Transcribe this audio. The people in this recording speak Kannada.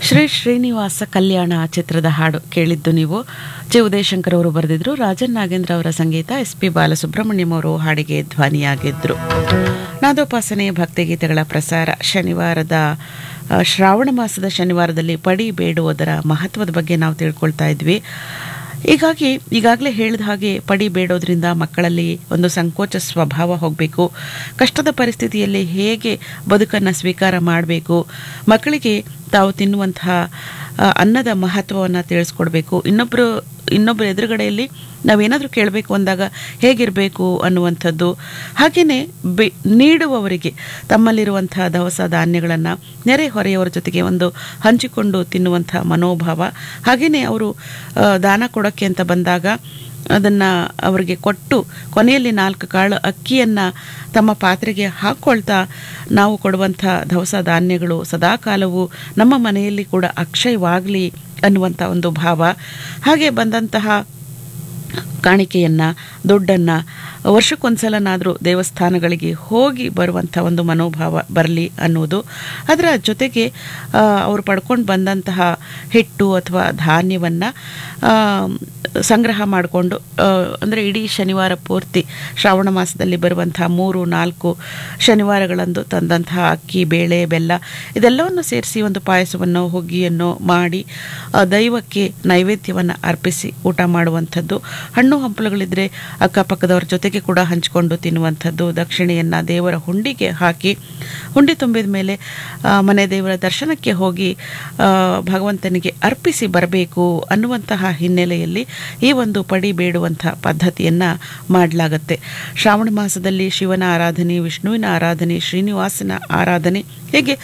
ಶ್ರೀ ಶ್ರೀನಿವಾಸ ಕಲ್ಯಾಣ ಚಿತ್ರದ ಹಾಡು ಕೇಳಿದ್ದು ನೀವು ಜೆ ಉದಯಶಂಕರ್ ಅವರು ಬರೆದಿದ್ರು ರಾಜನ್ ನಾಗೇಂದ್ರ ಅವರ ಸಂಗೀತ ಎಸ್ ಪಿ ಬಾಲಸುಬ್ರಹ್ಮಣ್ಯಂ ಅವರು ಹಾಡಿಗೆ ಧ್ವನಿಯಾಗಿದ್ರು ನಾದೋಪಾಸನೆ ಭಕ್ತಿಗೀತೆಗಳ ಪ್ರಸಾರ ಶನಿವಾರದ ಆ, ಶ್ರಾವಣ ಮಾಸದ ಶನಿವಾರದಲ್ಲಿ ಪಡಿ ಬೇಡುವುದರ ಮಹತ್ವದ ಬಗ್ಗೆ ನಾವು ತಿಳ್ಕೊಳ್ತಾ ಇದ್ವಿ ಹೀಗಾಗಿ ಈಗಾಗಲೇ ಹೇಳಿದ ಹಾಗೆ ಪಡಿ ಬೇಡೋದ್ರಿಂದ ಮಕ್ಕಳಲ್ಲಿ ಒಂದು ಸಂಕೋಚ ಸ್ವಭಾವ ಹೋಗಬೇಕು ಕಷ್ಟದ ಪರಿಸ್ಥಿತಿಯಲ್ಲಿ ಹೇಗೆ ಬದುಕನ್ನು ಸ್ವೀಕಾರ ಮಾಡಬೇಕು ಮಕ್ಕಳಿಗೆ ತಾವು ತಿನ್ನುವಂತಹ ಆ, ಅನ್ನದ ಮಹತ್ವವನ್ನು ತಿಳಿಸ್ಕೊಡ್ಬೇಕು ಇನ್ನೊಬ್ಬರು ಇನ್ನೊಬ್ಬರ ಎದುರುಗಡೆಯಲ್ಲಿ ನಾವೇನಾದರೂ ಕೇಳಬೇಕು ಅಂದಾಗ ಹೇಗಿರಬೇಕು ಅನ್ನುವಂಥದ್ದು ಹಾಗೆಯೇ ಬೆ ನೀಡುವವರಿಗೆ ತಮ್ಮಲ್ಲಿರುವಂತಹ ದವಸ ಧಾನ್ಯಗಳನ್ನು ನೆರೆ ಹೊರೆಯವರ ಜೊತೆಗೆ ಒಂದು ಹಂಚಿಕೊಂಡು ತಿನ್ನುವಂಥ ಮನೋಭಾವ ಹಾಗೆಯೇ ಅವರು ಆ, ದಾನ ಕೊಡೋಕ್ಕೆ ಅಂತ ಬಂದಾಗ ಅದನ್ನು ಅವರಿಗೆ ಕೊಟ್ಟು ಕೊನೆಯಲ್ಲಿ ನಾಲ್ಕು ಕಾಳು ಅಕ್ಕಿಯನ್ನು ತಮ್ಮ ಪಾತ್ರೆಗೆ ಹಾಕ್ಕೊಳ್ತಾ ನಾವು ಕೊಡುವಂಥ ದವಸ ಧಾನ್ಯಗಳು ಸದಾಕಾಲವು ನಮ್ಮ ಮನೆಯಲ್ಲಿ ಕೂಡ ಅಕ್ಷಯವಾಗಲಿ ಅನ್ನುವಂಥ ಒಂದು ಭಾವ ಹಾಗೆ ಬಂದಂತಹ ಕಾಣಿಕೆಯನ್ನು ದುಡ್ಡನ್ನು ವರ್ಷಕ್ಕೊಂದ್ಸಲನಾದರೂ ದೇವಸ್ಥಾನಗಳಿಗೆ ಹೋಗಿ ಬರುವಂಥ ಒಂದು ಮನೋಭಾವ ಬರಲಿ ಅನ್ನೋದು ಅದರ ಜೊತೆಗೆ ಆ, ಅವರು ಪಡ್ಕೊಂಡು ಬಂದಂತಹ ಹಿಟ್ಟು ಅಥವಾ ಧಾನ್ಯವನ್ನು ಸಂಗ್ರಹ ಮಾಡಿಕೊಂಡು ಅಂದರೆ ಇಡೀ ಶನಿವಾರ ಪೂರ್ತಿ ಶ್ರಾವಣ ಮಾಸದಲ್ಲಿ ಬರುವಂತಹ ಮೂರು ನಾಲ್ಕು ಶನಿವಾರಗಳಂದು ತಂದಂತಹ ಅಕ್ಕಿ ಬೇಳೆ ಬೆಲ್ಲ ಇದೆಲ್ಲವನ್ನು ಸೇರಿಸಿ ಒಂದು ಪಾಯಸವನ್ನು ಹುಗ್ಗಿಯನ್ನು ಮಾಡಿ ಆ, ದೈವಕ್ಕೆ ನೈವೇದ್ಯವನ್ನು ಅರ್ಪಿಸಿ ಊಟ ಮಾಡುವಂಥದ್ದು ಹಣ್ಣು ಹಂಪಲುಗಳಿದ್ರೆ ಅಕ್ಕಪಕ್ಕದವ್ರ ಜೊತೆಗೆ ಕೂಡ ಹಂಚಿಕೊಂಡು ತಿನ್ನುವಂಥದ್ದು ದಕ್ಷಿಣೆಯನ್ನು ದೇವರ ಹುಂಡಿಗೆ ಹಾಕಿ ಹುಂಡಿ ತುಂಬಿದ ಮೇಲೆ ಆ, ಮನೆ ದೇವರ ದರ್ಶನಕ್ಕೆ ಹೋಗಿ ಆ, ಭಗವಂತನಿಗೆ ಅರ್ಪಿಸಿ ಬರಬೇಕು ಅನ್ನುವಂತಹ ಹಿನ್ನೆಲೆಯಲ್ಲಿ ಈ ಒಂದು ಪಡಿ ಬೇಡುವಂಥ ಪದ್ಧತಿಯನ್ನು ಮಾಡಲಾಗತ್ತೆ ಶ್ರಾವಣ ಮಾಸದಲ್ಲಿ ಶಿವನ ಆರಾಧನೆ ವಿಷ್ಣುವಿನ ಆರಾಧನೆ ಶ್ರೀನಿವಾಸನ ಆರಾಧನೆ ಹೀಗೆ